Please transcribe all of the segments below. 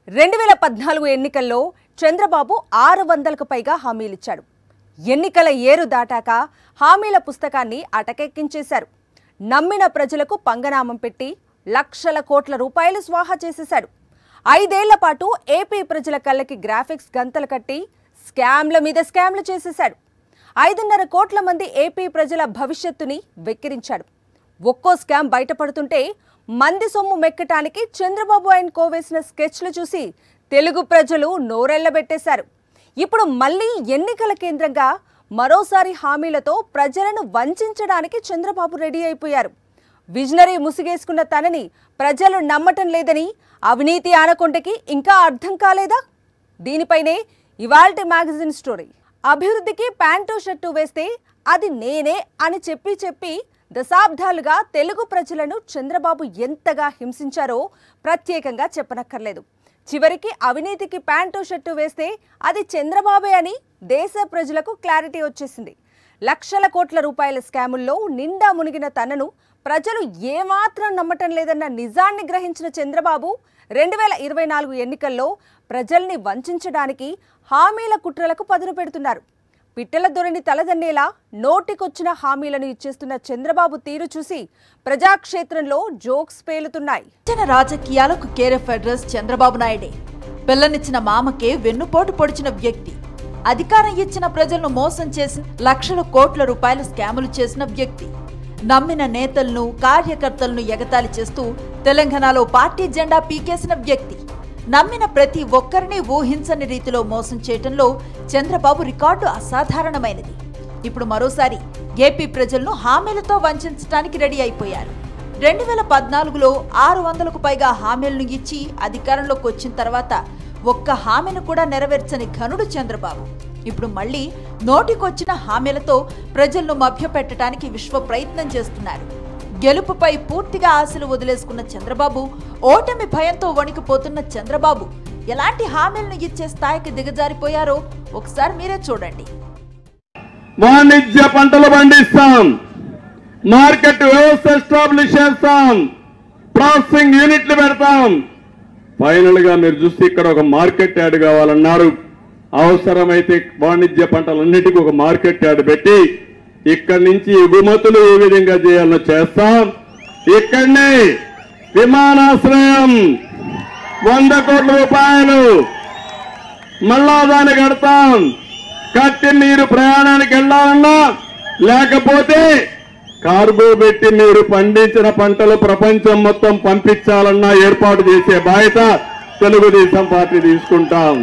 రెండు వేల పద్నాలుగు ఎన్నికల్లో చంద్రబాబు ఆరు వందలకు పైగా హామీలిచ్చాడు ఎన్నికల ఏరు దాటాక హామీల పుస్తకాన్ని అటకెక్కించేశారు నమ్మిన ప్రజలకు పంగనామం పెట్టి లక్షల కోట్ల రూపాయలు స్వాహా చేసేశాడు ఐదేళ్ల పాటు ఏపీ ప్రజల కళ్ళకి గ్రాఫిక్స్ గంతలు కట్టి స్కామ్ల మీద స్కామ్లు చేసేశాడు ఐదున్నర కోట్ల మంది ఏపీ ప్రజల భవిష్యత్తుని వెక్కిరించాడు ఒక్కో స్కామ్ బయటపడుతుంటే మంది సొమ్ము మెక్కటానికి చంద్రబాబు ఆయన కోవేసిన స్కెచ్లు చూసి తెలుగు ప్రజలు నోరెళ్లబెట్టేశారు ఇప్పుడు మళ్ళీ ఎన్నికల కేంద్రంగా మరోసారి హామీలతో ప్రజలను వంచడానికి చంద్రబాబు రెడీ అయిపోయారు విజనరీ ముసిగేసుకున్న తనని ప్రజలు నమ్మటం లేదని అవినీతి ఆనకొండకి ఇంకా అర్థం కాలేదా దీనిపైనే ఇవాల్టి మ్యాగజైన్ స్టోరీ అభివృద్ధికి ప్యాంటు షర్టు వేస్తే అది నేనే అని చెప్పి చెప్పి దశాబ్దాలుగా తెలుగు ప్రజలను చంద్రబాబు ఎంతగా హింసించారో ప్రత్యేకంగా చెప్పనక్కర్లేదు చివరికి అవినీతికి ప్యాంటు షర్టు వేస్తే అది చంద్రబాబే అని దేశ ప్రజలకు క్లారిటీ వచ్చేసింది లక్షల కోట్ల రూపాయల స్కాముల్లో నిండా మునిగిన తనను ప్రజలు ఏమాత్రం నమ్మటం లేదన్న నిజాన్ని గ్రహించిన చంద్రబాబు రెండు వేల ఇరవై నాలుగు ఎన్నికల్లో ప్రజల్ని వంచడానికి హామీల కుట్రలకు పదును పెడుతున్నారు పిట్టల దొరని తలదన్నేలా నోటికొచ్చిన హామీలను ఇచ్చేస్తున్న చంద్రబాబు తీరు చూసి ప్రజాక్షేత్రంలో జోక్స్ పేలుతున్నాయి ఇచ్చిన రాజకీయాలకు కేరెఫ్ అడ్రస్ చంద్రబాబు నాయుడే పిల్లనిచ్చిన మామకే వెన్నుపోటు పొడిచిన వ్యక్తి అధికారం ఇచ్చిన ప్రజలను మోసం చేసి లక్షల కోట్ల రూపాయల స్కాములు చేసిన వ్యక్తి నమ్మిన నేతలను కార్యకర్తలను ఎగతాళి చేస్తూ తెలంగాణలో పార్టీ జెండా పీకేసిన వ్యక్తి నమ్మిన ప్రతి ఒక్కరిని ఊహించని రీతిలో మోసం చేయటంలో చంద్రబాబు రికార్డు అసాధారణమైనది ఇప్పుడు మరోసారి ఏపీ ప్రజలను హామీలతో వంచడానికి రెడీ అయిపోయారు రెండు వేల పద్నాలుగులో ఆరు వందలకు పైగా హామీలను ఇచ్చి అధికారంలోకి వచ్చిన తర్వాత ఒక్క హామీని కూడా నెరవేర్చని ఘనుడు చంద్రబాబు ఇప్పుడు మళ్ళీ నోటికొచ్చిన హామీలతో ప్రజలను మభ్యపెట్టడానికి విశ్వ ప్రయత్నం చేస్తున్నారు గెలుపుపై పూర్తిగా ఆశలు వదిలేసుకున్న చంద్రబాబు ఓటమి భయంతో వణికిపోతున్న చంద్రబాబు ఎలాంటి హామీలను ఇచ్చే స్థాయికి దిగజారిపోయారో ఒకసారి మీరే చూడండి వాణిజ్య పంటలు పండిస్తాం మార్కెట్ వ్యవస్థ ఎస్టాబ్లిష్ చేస్తాం ప్రాసెసింగ్ యూనిట్లు పెడతాం ఫైనల్ గా మీరు చూస్తే ఇక్కడ ఒక మార్కెట్ యార్డ్ కావాలన్నారు అవసరమైతే వాణిజ్య పంటలన్నిటికీ ఒక మార్కెట్ యార్డ్ పెట్టి ఇక్కడి నుంచి ఎగుమతులు ఏ విధంగా చేయాలో చేస్తాం ఇక్కడనే విమానాశ్రయం వంద కోట్ల రూపాయలు మళ్ళా దాన్ని కడతాం కట్టి మీరు ప్రయాణానికి వెళ్ళాలన్నా లేకపోతే కార్గో పెట్టి మీరు పండించిన పంటలు ప్రపంచం మొత్తం పంపించాలన్నా ఏర్పాటు చేసే బాధ్యత తెలుగుదేశం పార్టీ తీసుకుంటాం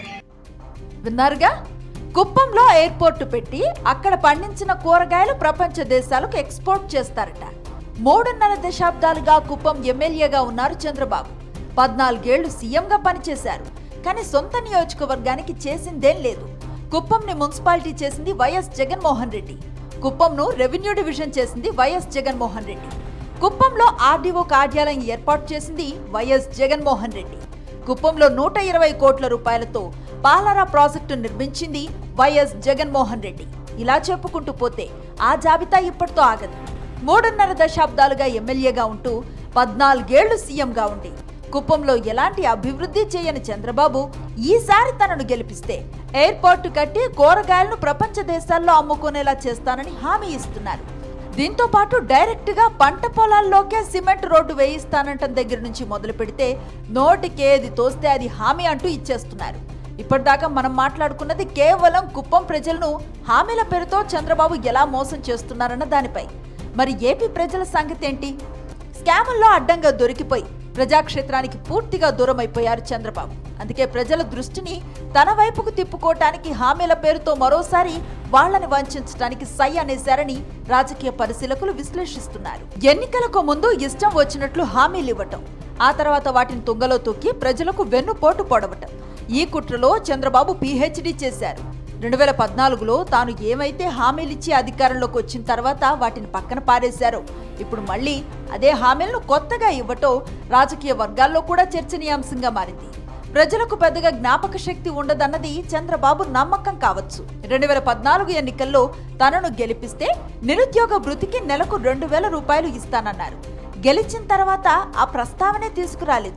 విన్నారుగా కుప్పంలో ఎయిర్పోర్ట్ పెట్టి అక్కడ పండించిన కూరగాయలు ప్రపంచ దేశాలకు ఎక్స్పోర్ట్ చేస్తారట మూడున్నర దశాబ్దాలుగా కుప్పం ఎమ్మెల్యేగా ఉన్నారు చంద్రబాబు పద్నాలుగేళ్లు సీఎంగా పనిచేశారు కానీ సొంత నియోజకవర్గానికి చేసిందేం లేదు కుప్పంని మున్సిపాలిటీ చేసింది వైఎస్ జగన్మోహన్ రెడ్డి కుప్పంను రెవెన్యూ డివిజన్ చేసింది వైఎస్ జగన్మోహన్ రెడ్డి కుప్పంలో ఆర్డీఓ కార్యాలయం ఏర్పాటు చేసింది వైఎస్ జగన్మోహన్ రెడ్డి కుప్పంలో నూట ఇరవై కోట్ల రూపాయలతో పాలారా ప్రాజెక్టు నిర్మించింది వైఎస్ జగన్మోహన్ రెడ్డి ఇలా చెప్పుకుంటూ పోతే ఆ జాబితా ఇప్పటితో ఆగదు మూడున్నర దశాబ్దాలుగా ఎమ్మెల్యేగా ఉంటూ పద్నాలుగేళ్లు సీఎంగా ఉండి కుప్పంలో ఎలాంటి అభివృద్ధి చేయని చంద్రబాబు ఈసారి తనను గెలిపిస్తే ఎయిర్పోర్టు కట్టి కూరగాయలను ప్రపంచ దేశాల్లో అమ్ముకునేలా చేస్తానని హామీ ఇస్తున్నారు దీంతో పాటు డైరెక్ట్ గా పంట పొలాల్లోకే సిమెంట్ రోడ్డు వేయిస్తానంటం దగ్గర నుంచి మొదలు పెడితే నోటికేది తోస్తే అది హామీ అంటూ ఇచ్చేస్తున్నారు ఇప్పటిదాకా మనం మాట్లాడుకున్నది కేవలం కుప్పం ప్రజలను హామీల పేరుతో చంద్రబాబు ఎలా మోసం చేస్తున్నారన్న దానిపై మరి ఏపీ ప్రజల సంగతి ఏంటి స్కాముల్లో అడ్డంగా దొరికిపోయి ప్రజాక్షేత్రానికి పూర్తిగా దూరం అయిపోయారు చంద్రబాబు అందుకే ప్రజల దృష్టిని తన వైపుకు తిప్పుకోవటానికి హామీల పేరుతో మరోసారి వాళ్ళని వంచడానికి సై అనేశారని రాజకీయ పరిశీలకులు విశ్లేషిస్తున్నారు ఎన్నికలకు ముందు ఇష్టం వచ్చినట్లు హామీలు ఇవ్వటం ఆ తర్వాత వాటిని తుంగలో తొక్కి ప్రజలకు వెన్నుపోటు పొడవటం ఈ కుట్రలో చంద్రబాబు పీహెచ్డీ చేశారు రెండు వేల పద్నాలుగులో తాను ఏమైతే హామీలిచ్చి అధికారంలోకి వచ్చిన తర్వాత వాటిని పక్కన పారేశారో ఇప్పుడు మళ్ళీ అదే హామీలను కొత్తగా ఇవ్వటం రాజకీయ వర్గాల్లో కూడా చర్చనీయాంశంగా మారింది ప్రజలకు పెద్దగా జ్ఞాపక శక్తి ఉండదన్నది చంద్రబాబు నమ్మకం కావచ్చు రెండు వేల పద్నాలుగు ఎన్నికల్లో తనను గెలిపిస్తే నిరుద్యోగ వృత్తికి నెలకు రెండు వేల రూపాయలు ఇస్తానన్నారు గెలిచిన తర్వాత ఆ ప్రస్తావనే తీసుకురాలేదు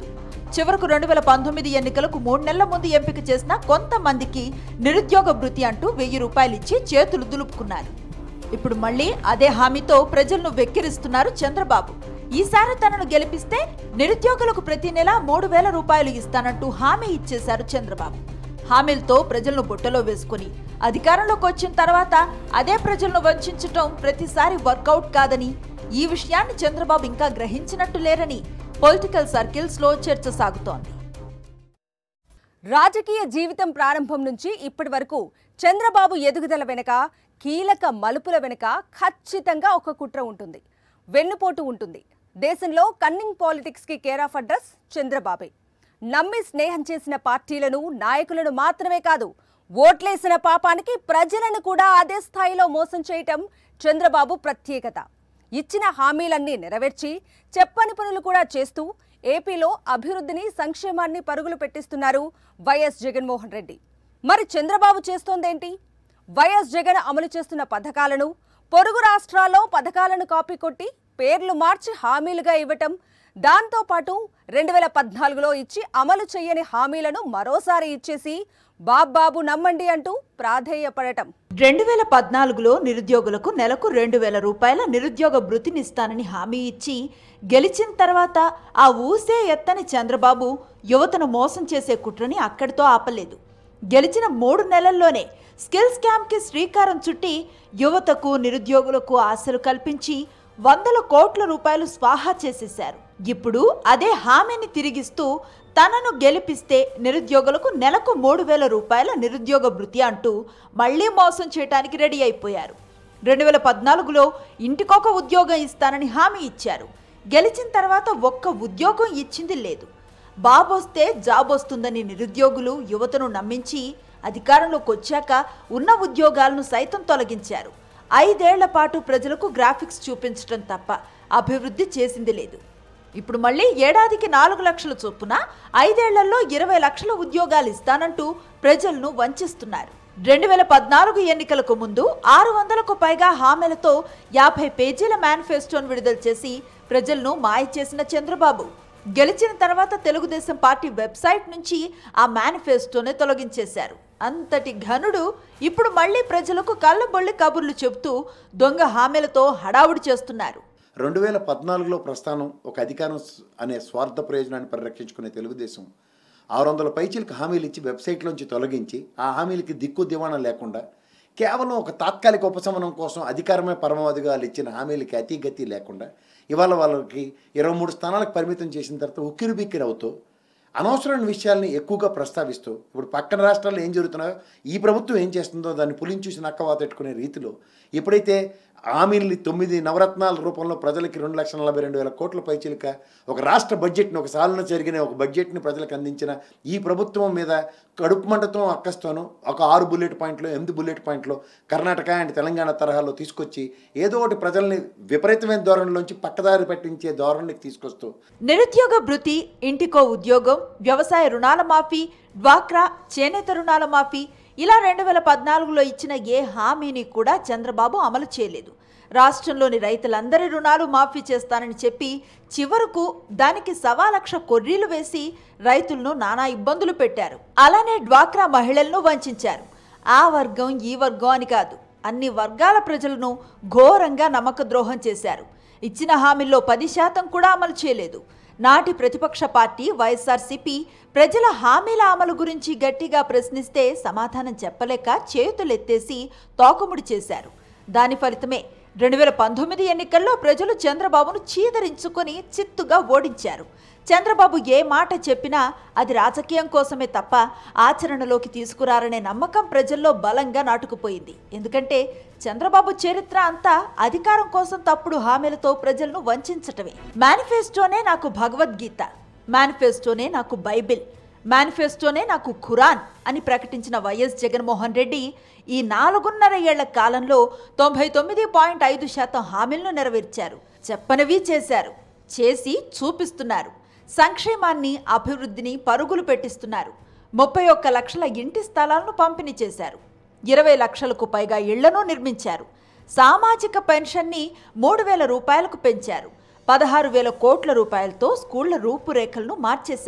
చివరకు రెండు వేల పంతొమ్మిది ఎన్నికలకు మూడు నెలల ముందు ఎంపిక చేసిన కొంతమందికి నిరుద్యోగ భృతి అంటూ వెయ్యి రూపాయలు ఇచ్చి చేతులు దులుపుకున్నారు ఇప్పుడు మళ్ళీ అదే హామీతో ప్రజలను వెక్కిరిస్తున్నారు చంద్రబాబు ఈసారి తనను గెలిపిస్తే నిరుద్యోగులకు ప్రతి నెల మూడు వేల రూపాయలు ఇస్తానంటూ హామీ ఇచ్చేశారు చంద్రబాబు హామీలతో ప్రజలను బుట్టలో వేసుకుని అధికారంలోకి వచ్చిన తర్వాత అదే ప్రజలను వంచటం ప్రతిసారి వర్కౌట్ కాదని ఈ విషయాన్ని చంద్రబాబు ఇంకా గ్రహించినట్టు లేరని పొలిటికల్ సర్కిల్స్ లో చర్చ సాగుతోంది రాజకీయ జీవితం ప్రారంభం నుంచి ఇప్పటి వరకు చంద్రబాబు ఎదుగుదల వెనుక కీలక మలుపుల వెనుక ఖచ్చితంగా ఒక కుట్ర ఉంటుంది వెన్నుపోటు ఉంటుంది దేశంలో కన్నింగ్ పాలిటిక్స్ కి కేర్ ఆఫ్ అడ్రస్ చంద్రబాబే నమ్మి స్నేహం చేసిన పార్టీలను నాయకులను మాత్రమే కాదు ఓట్లేసిన పాపానికి ప్రజలను కూడా అదే స్థాయిలో మోసం చేయటం చంద్రబాబు ప్రత్యేకత ఇచ్చిన హామీలన్నీ నెరవేర్చి చెప్పని పనులు కూడా చేస్తూ ఏపీలో అభివృద్ధిని సంక్షేమాన్ని పరుగులు పెట్టిస్తున్నారు వైఎస్ జగన్మోహన్ రెడ్డి మరి చంద్రబాబు చేస్తోందేంటి వైఎస్ జగన్ అమలు చేస్తున్న పథకాలను పొరుగు రాష్ట్రాల్లో పథకాలను కాపీ కొట్టి పేర్లు మార్చి హామీలుగా ఇవ్వటం దాంతో పాటు రెండు వేల పద్నాలుగులో ఇచ్చి అమలు చేయని హామీలను మరోసారి ఇచ్చేసి బాబ్బాబు నమ్మండి అంటూ ప్రాధేయపడటం రెండు వేల పద్నాలుగులో నిరుద్యోగులకు నెలకు రెండు వేల రూపాయల నిరుద్యోగ భృతినిస్తానని హామీ ఇచ్చి గెలిచిన తర్వాత ఆ ఊసే ఎత్తని చంద్రబాబు యువతను మోసం చేసే కుట్రని అక్కడితో ఆపలేదు గెలిచిన మూడు నెలల్లోనే స్కిల్ స్కామ్కి శ్రీకారం చుట్టి యువతకు నిరుద్యోగులకు ఆశలు కల్పించి వందల కోట్ల రూపాయలు స్వాహా చేసేశారు ఇప్పుడు అదే హామీని తిరిగిస్తూ తనను గెలిపిస్తే నిరుద్యోగులకు నెలకు మూడు వేల రూపాయల నిరుద్యోగ భృతి అంటూ మళ్లీ మోసం చేయడానికి రెడీ అయిపోయారు రెండు వేల పద్నాలుగులో ఇంటికొక ఉద్యోగం ఇస్తానని హామీ ఇచ్చారు గెలిచిన తర్వాత ఒక్క ఉద్యోగం ఇచ్చింది లేదు బాబు వస్తే జాబ్ వస్తుందని నిరుద్యోగులు యువతను నమ్మించి అధికారంలోకి వచ్చాక ఉన్న ఉద్యోగాలను సైతం తొలగించారు ఐదేళ్ల పాటు ప్రజలకు గ్రాఫిక్స్ చూపించడం తప్ప అభివృద్ధి చేసింది లేదు ఇప్పుడు మళ్ళీ ఏడాదికి నాలుగు లక్షల చొప్పున ఐదేళ్లలో ఇరవై లక్షల ఉద్యోగాలు ఇస్తానంటూ ప్రజలను వంచిస్తున్నారు రెండు వేల పద్నాలుగు ఎన్నికలకు ముందు ఆరు వందలకు పైగా హామీలతో యాభై పేజీల మేనిఫెస్టోను విడుదల చేసి ప్రజలను మాయ చేసిన చంద్రబాబు గెలిచిన తర్వాత తెలుగుదేశం పార్టీ వెబ్సైట్ నుంచి ఆ మేనిఫెస్టోనే తొలగించేశారు అంతటి ఘనుడు ఇప్పుడు మళ్ళీ ప్రజలకు కళ్ళబొల్లి కబుర్లు చెబుతూ దొంగ హామీలతో హడావుడి చేస్తున్నారు రెండు వేల పద్నాలుగులో ప్రస్థానం ఒక అధికారం స్- అనే స్వార్థ ప్రయోజనాన్ని పరిరక్షించుకునే తెలుగుదేశం ఆరు వందల పైచీలకు హామీలు ఇచ్చి వెబ్సైట్లోంచి తొలగించి ఆ హామీలకి దిక్కు దివాణం లేకుండా కేవలం ఒక తాత్కాలిక ఉపశమనం కోసం అధికారమే పరమావధిగా వాళ్ళు ఇచ్చిన హామీలకి అతిగతి లేకుండా ఇవాళ వాళ్ళకి ఇరవై మూడు స్థానాలకు పరిమితం చేసిన తర్వాత ఉక్కిరి బిక్కిరి అవుతూ అనవసరమైన విషయాల్ని ఎక్కువగా ప్రస్తావిస్తూ ఇప్పుడు పక్కన రాష్ట్రాల్లో ఏం జరుగుతున్నాయో ఈ ప్రభుత్వం ఏం చేస్తుందో దాన్ని పులిని చూసి నక్క వాతెట్టుకునే రీతిలో ఎప్పుడైతే హామీల్ని తొమ్మిది నవరత్నాల రూపంలో ప్రజలకి రెండు లక్షల నలభై రెండు వేల కోట్ల పైచిలుక ఒక రాష్ట్ర బడ్జెట్ని ఒక సాలన జరిగిన ఒక బడ్జెట్ని ప్రజలకు అందించిన ఈ ప్రభుత్వం మీద కడుపు మంటతో అక్కస్తోను ఒక ఆరు బుల్లెట్ పాయింట్లు ఎనిమిది బుల్లెట్ పాయింట్లు కర్ణాటక అండ్ తెలంగాణ తరహాలో తీసుకొచ్చి ఏదో ఒకటి ప్రజల్ని విపరీతమైన ధోరణిలోంచి పక్కదారి పట్టించే ధోరణికి తీసుకొస్తూ నిరుద్యోగ భృతి ఇంటికో ఉద్యోగం వ్యవసాయ రుణాల మాఫీ డ్వాక్రా చేనేత రుణాల మాఫీ ఇలా రెండు వేల పద్నాలుగులో ఇచ్చిన ఏ హామీని కూడా చంద్రబాబు అమలు చేయలేదు రాష్ట్రంలోని రైతులందరి రుణాలు మాఫీ చేస్తానని చెప్పి చివరకు దానికి సవా లక్ష కొర్రీలు వేసి రైతులను నానా ఇబ్బందులు పెట్టారు అలానే డ్వాక్రా మహిళలను వంచారు ఆ వర్గం ఈ వర్గం అని కాదు అన్ని వర్గాల ప్రజలను ఘోరంగా నమ్మక ద్రోహం చేశారు ఇచ్చిన హామీల్లో పది శాతం కూడా అమలు చేయలేదు నాటి ప్రతిపక్ష పార్టీ వైఎస్ఆర్సీపీ ప్రజల హామీల అమలు గురించి గట్టిగా ప్రశ్నిస్తే సమాధానం చెప్పలేక చేతులెత్తేసి తోకముడి చేశారు దాని ఫలితమే రెండు వేల పంతొమ్మిది ఎన్నికల్లో ప్రజలు చంద్రబాబును చీదరించుకొని చిత్తుగా ఓడించారు చంద్రబాబు ఏ మాట చెప్పినా అది రాజకీయం కోసమే తప్ప ఆచరణలోకి తీసుకురారనే నమ్మకం ప్రజల్లో బలంగా నాటుకుపోయింది ఎందుకంటే చంద్రబాబు చరిత్ర అంతా అధికారం కోసం తప్పుడు హామీలతో ప్రజలను వంచటమే మేనిఫెస్టోనే నాకు భగవద్గీత మేనిఫెస్టోనే నాకు బైబిల్ మేనిఫెస్టోనే నాకు ఖురాన్ అని ప్రకటించిన వైఎస్ జగన్మోహన్ రెడ్డి ఈ నాలుగున్నర ఏళ్ల కాలంలో తొంభై తొమ్మిది పాయింట్ ఐదు శాతం హామీలను నెరవేర్చారు చెప్పనివి చేశారు చేసి చూపిస్తున్నారు సంక్షేమాన్ని అభివృద్ధిని పరుగులు పెట్టిస్తున్నారు ముప్పై ఒక్క లక్షల ఇంటి స్థలాలను పంపిణీ చేశారు ఇరవై లక్షలకు పైగా ఇళ్లను నిర్మించారు సామాజిక పెన్షన్ని మూడు వేల రూపాయలకు పెంచారు పదహారు వేల కోట్ల రూపాయలతో స్కూళ్ల రూపురేఖలను మార్చేశారు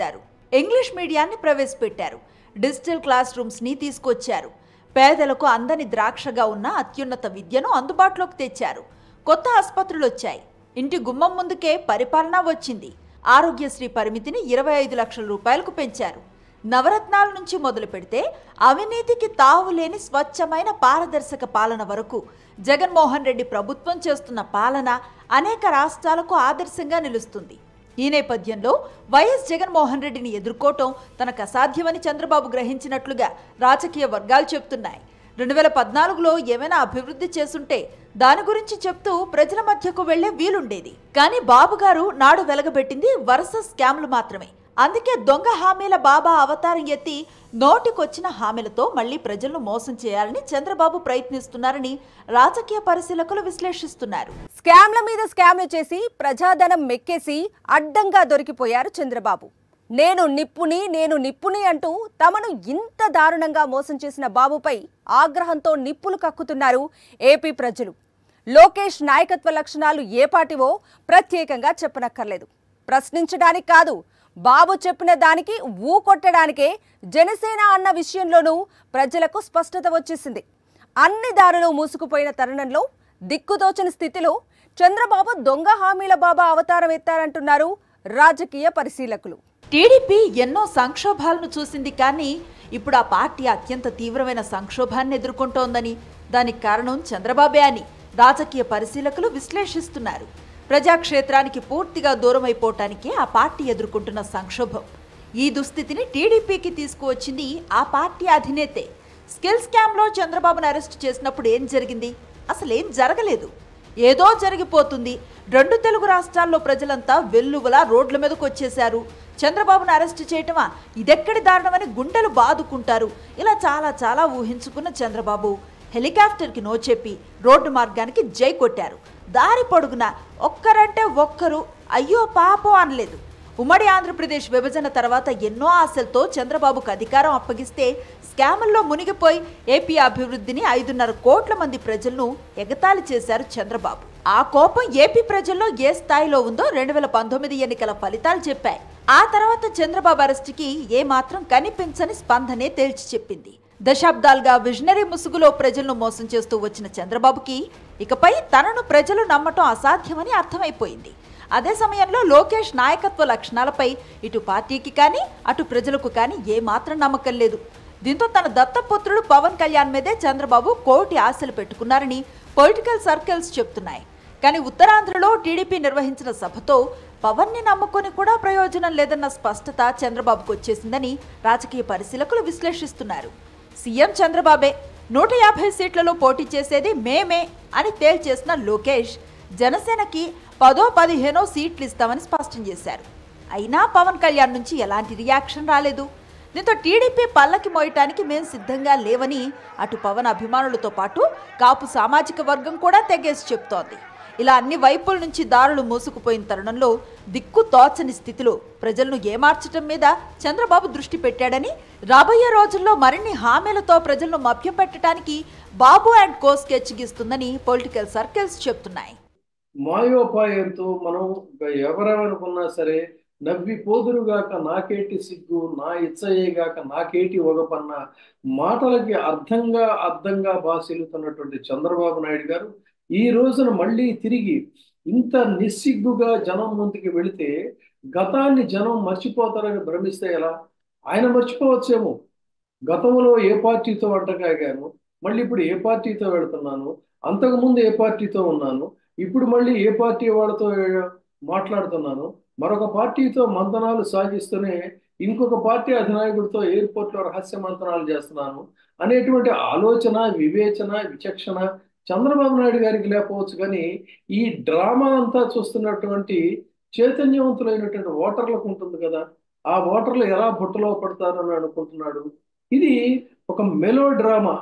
ఇంగ్లీష్ మీడియాన్ని ప్రవేశపెట్టారు డిజిటల్ క్లాస్ రూమ్స్ని తీసుకొచ్చారు పేదలకు అందని ద్రాక్షగా ఉన్న అత్యున్నత విద్యను అందుబాటులోకి తెచ్చారు కొత్త ఆసుపత్రులు వచ్చాయి ఇంటి గుమ్మం ముందుకే పరిపాలన వచ్చింది ఆరోగ్యశ్రీ పరిమితిని ఇరవై ఐదు లక్షల రూపాయలకు పెంచారు నవరత్నాల నుంచి మొదలు పెడితే అవినీతికి తావు లేని స్వచ్ఛమైన పారదర్శక పాలన వరకు జగన్మోహన్ రెడ్డి ప్రభుత్వం చేస్తున్న పాలన అనేక రాష్ట్రాలకు ఆదర్శంగా నిలుస్తుంది ఈ నేపథ్యంలో వైఎస్ జగన్మోహన్ రెడ్డిని ఎదుర్కోవటం తనకు అసాధ్యమని చంద్రబాబు గ్రహించినట్లుగా రాజకీయ వర్గాలు చెప్తున్నాయి రెండు వేల పద్నాలుగులో ఏమైనా అభివృద్ధి చేసుంటే దాని గురించి చెప్తూ ప్రజల మధ్యకు వెళ్లే వీలుండేది కానీ బాబు గారు నాడు వెలగబెట్టింది వరుస స్కామ్లు మాత్రమే అందుకే దొంగ హామీల బాబా అవతారం ఎత్తి నోటికొచ్చిన హామీలతో మళ్లీ ప్రజలను మోసం చేయాలని చంద్రబాబు ప్రయత్నిస్తున్నారని రాజకీయ పరిశీలకులు విశ్లేషిస్తున్నారు స్కామ్ల మీద స్కామ్లు చేసి ప్రజాధనం మెక్కేసి అడ్డంగా దొరికిపోయారు చంద్రబాబు నేను నిప్పుని నేను నిప్పుని అంటూ తమను ఇంత దారుణంగా మోసం చేసిన బాబుపై ఆగ్రహంతో నిప్పులు కక్కుతున్నారు ఏపీ ప్రజలు లోకేష్ నాయకత్వ లక్షణాలు ఏ పాటివో ప్రత్యేకంగా చెప్పనక్కర్లేదు ప్రశ్నించడానికి కాదు బాబు చెప్పిన దానికి ఊ కొట్టడానికే జనసేన అన్న విషయంలోనూ ప్రజలకు స్పష్టత వచ్చేసింది అన్ని దారులు మూసుకుపోయిన తరుణంలో దిక్కుతోచని స్థితిలో చంద్రబాబు దొంగ హామీల బాబా అవతారం ఎత్తారంటున్నారు రాజకీయ పరిశీలకులు టీడీపీ ఎన్నో సంక్షోభాలను చూసింది కానీ ఇప్పుడు ఆ పార్టీ అత్యంత తీవ్రమైన సంక్షోభాన్ని ఎదుర్కొంటోందని దానికి కారణం చంద్రబాబే అని రాజకీయ పరిశీలకులు విశ్లేషిస్తున్నారు ప్రజాక్షేత్రానికి పూర్తిగా దూరమైపోవటానికే ఆ పార్టీ ఎదుర్కొంటున్న సంక్షోభం ఈ దుస్థితిని టీడీపీకి తీసుకువచ్చింది ఆ పార్టీ అధినేతే స్కిల్ స్కామ్లో చంద్రబాబును అరెస్ట్ చేసినప్పుడు ఏం జరిగింది అసలేం జరగలేదు ఏదో జరిగిపోతుంది రెండు తెలుగు రాష్ట్రాల్లో ప్రజలంతా వెల్లువలా రోడ్ల మీదకు వచ్చేశారు చంద్రబాబును అరెస్ట్ చేయటమా ఇదెక్కడి దారుణమని గుండెలు బాదుకుంటారు ఇలా చాలా చాలా ఊహించుకున్న చంద్రబాబు హెలికాప్టర్కి నో చెప్పి రోడ్డు మార్గానికి జై కొట్టారు దారి పొడుగున ఒక్కరంటే ఒక్కరు అయ్యో పాపం అనలేదు ఉమ్మడి ఆంధ్రప్రదేశ్ విభజన తర్వాత ఎన్నో ఆశలతో చంద్రబాబుకు అధికారం అప్పగిస్తే స్కాముల్లో మునిగిపోయి ఏపీ అభివృద్ధిని ఐదున్నర కోట్ల మంది ప్రజలను ఎగతాళి చేశారు చంద్రబాబు ఆ కోపం ఏపీ ప్రజల్లో ఏ స్థాయిలో ఉందో రెండు వేల పంతొమ్మిది ఎన్నికల ఫలితాలు చెప్పాయి ఆ తర్వాత చంద్రబాబు అరెస్టుకి ఏమాత్రం కనిపించని స్పందనే తేల్చి చెప్పింది దశాబ్దాలుగా విజనరీ ముసుగులో ప్రజలను మోసం చేస్తూ వచ్చిన చంద్రబాబుకి ఇకపై తనను ప్రజలు నమ్మటం అసాధ్యమని అర్థమైపోయింది అదే సమయంలో లోకేష్ నాయకత్వ లక్షణాలపై ఇటు పార్టీకి కానీ అటు ప్రజలకు కానీ ఏమాత్రం నమ్మకం లేదు దీంతో తన దత్తపుత్రుడు పవన్ కళ్యాణ్ మీదే చంద్రబాబు కోటి ఆశలు పెట్టుకున్నారని పొలిటికల్ సర్కిల్స్ చెప్తున్నాయి కానీ ఉత్తరాంధ్రలో టీడీపీ నిర్వహించిన సభతో పవన్ని నమ్ముకొని కూడా ప్రయోజనం లేదన్న స్పష్టత చంద్రబాబుకు వచ్చేసిందని రాజకీయ పరిశీలకులు విశ్లేషిస్తున్నారు సీఎం చంద్రబాబే నూట యాభై సీట్లలో పోటీ చేసేది మేమే అని తేల్చేసిన లోకేష్ జనసేనకి పదో పదిహేనో సీట్లు ఇస్తామని స్పష్టం చేశారు అయినా పవన్ కళ్యాణ్ నుంచి ఎలాంటి రియాక్షన్ రాలేదు దీంతో టీడీపీ పల్లకి మోయటానికి మేం సిద్ధంగా లేవని అటు పవన్ అభిమానులతో పాటు కాపు సామాజిక వర్గం కూడా తెగేసి చెప్తోంది ఇలా అన్ని వైపుల నుంచి దారులు మూసుకుపోయిన తరుణంలో దిక్కు తోచని స్థితిలో ప్రజలను ఏమార్చటం మీద చంద్రబాబు దృష్టి పెట్టాడని రాబోయే రోజుల్లో మరిన్ని హామీలతో ప్రజలను మభ్యపెట్టడానికి బాబు అండ్ కో స్కెచ్ గీస్తుందని పొలిటికల్ సర్కిల్స్ చెప్తున్నాయి మాయోపాయంతో మనం ఎవరెవరుకున్నా సరే నవ్వి పోదురుగాక నాకేటి సిగ్గు నా ఇచ్చయ్యేగాక నాకేటి ఒగపన్న మాటలకి అర్థంగా అర్థంగా భాసిల్లుతున్నటువంటి చంద్రబాబు నాయుడు గారు ఈ రోజున మళ్ళీ తిరిగి ఇంత నిస్సిగ్గుగా జనం ముందుకు వెళితే గతాన్ని జనం మర్చిపోతారని భ్రమిస్తే ఎలా ఆయన మర్చిపోవచ్చేమో గతంలో ఏ పార్టీతో అడ్డగాగాను మళ్ళీ ఇప్పుడు ఏ పార్టీతో వెళుతున్నాను అంతకుముందు ఏ పార్టీతో ఉన్నాను ఇప్పుడు మళ్ళీ ఏ పార్టీ వాళ్ళతో మాట్లాడుతున్నాను మరొక పార్టీతో మంతనాలు సాగిస్తూనే ఇంకొక పార్టీ అధినాయకుడితో ఎయిర్పోర్ట్లో రహస్య మంతనాలు చేస్తున్నాను అనేటువంటి ఆలోచన వివేచన విచక్షణ చంద్రబాబు నాయుడు గారికి లేకపోవచ్చు కానీ ఈ డ్రామా అంతా చూస్తున్నటువంటి చైతన్యవంతులైనటువంటి ఓటర్లకు ఉంటుంది కదా ఆ ఓటర్లు ఎలా బుట్టలో పడతారని అనుకుంటున్నాడు ఇది ఒక మెలో డ్రామా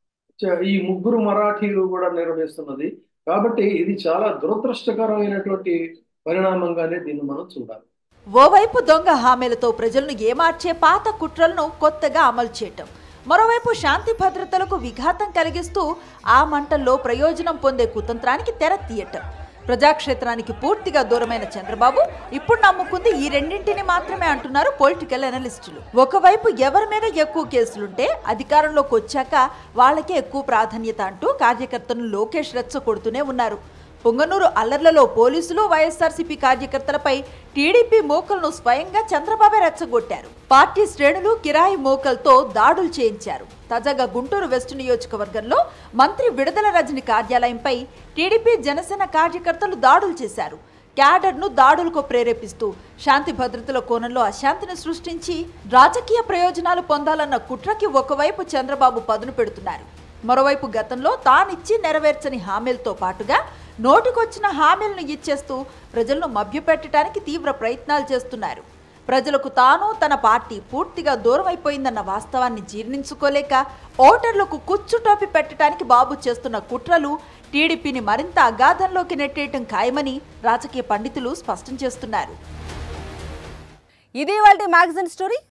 ఈ ముగ్గురు మరాఠీలు కూడా నిర్వహిస్తున్నది కాబట్టి ఇది చాలా దురదృష్టకరమైనటువంటి పరిణామంగానే దీన్ని మనం చూడాలి ఓవైపు దొంగ హామీలతో ప్రజలను ఏమార్చే పాత కుట్రలను కొత్తగా అమలు చేయటం మరోవైపు శాంతి భద్రతలకు విఘాతం కలిగిస్తూ ఆ మంటల్లో ప్రయోజనం పొందే కుతంత్రానికి తెర తీయటం ప్రజాక్షేత్రానికి పూర్తిగా దూరమైన చంద్రబాబు ఇప్పుడు నమ్ముకుంది ఈ రెండింటిని మాత్రమే అంటున్నారు పొలిటికల్ అనలిస్టులు ఒకవైపు ఎవరి మీద ఎక్కువ కేసులుంటే అధికారంలోకి వచ్చాక వాళ్ళకే ఎక్కువ ప్రాధాన్యత అంటూ కార్యకర్తలను లోకేష్ రెచ్చగొడుతూనే ఉన్నారు పొంగనూరు అల్లర్లలో పోలీసులు వైఎస్ఆర్సీపీ కార్యకర్తలపై టీడీపీ మోకలను స్వయంగా చంద్రబాబే రెచ్చగొట్టారు పార్టీ శ్రేణులు కిరాయి మోకలతో దాడులు చేయించారు తాజాగా గుంటూరు వెస్ట్ నియోజకవర్గంలో మంత్రి విడుదల రజని కార్యాలయంపై టీడీపీ జనసేన కార్యకర్తలు దాడులు చేశారు క్యాడర్ను దాడులకు ప్రేరేపిస్తూ శాంతి భద్రతల కోణంలో అశాంతిని సృష్టించి రాజకీయ ప్రయోజనాలు పొందాలన్న కుట్రకి ఒకవైపు చంద్రబాబు పదును పెడుతున్నారు మరోవైపు గతంలో తానిచ్చి నెరవేర్చని హామీలతో పాటుగా నోటికొచ్చిన హామీలను ఇచ్చేస్తూ ప్రజలను మభ్యపెట్టడానికి తీవ్ర ప్రయత్నాలు చేస్తున్నారు ప్రజలకు తాను తన పార్టీ పూర్తిగా దూరం అయిపోయిందన్న వాస్తవాన్ని జీర్ణించుకోలేక ఓటర్లకు కుచ్చుటోపి పెట్టడానికి బాబు చేస్తున్న కుట్రలు టీడీపీని మరింత అగాధంలోకి నెట్టేయటం ఖాయమని రాజకీయ పండితులు స్పష్టం చేస్తున్నారు ఇది వాళ్ళ మ్యాగజైన్ స్టోరీ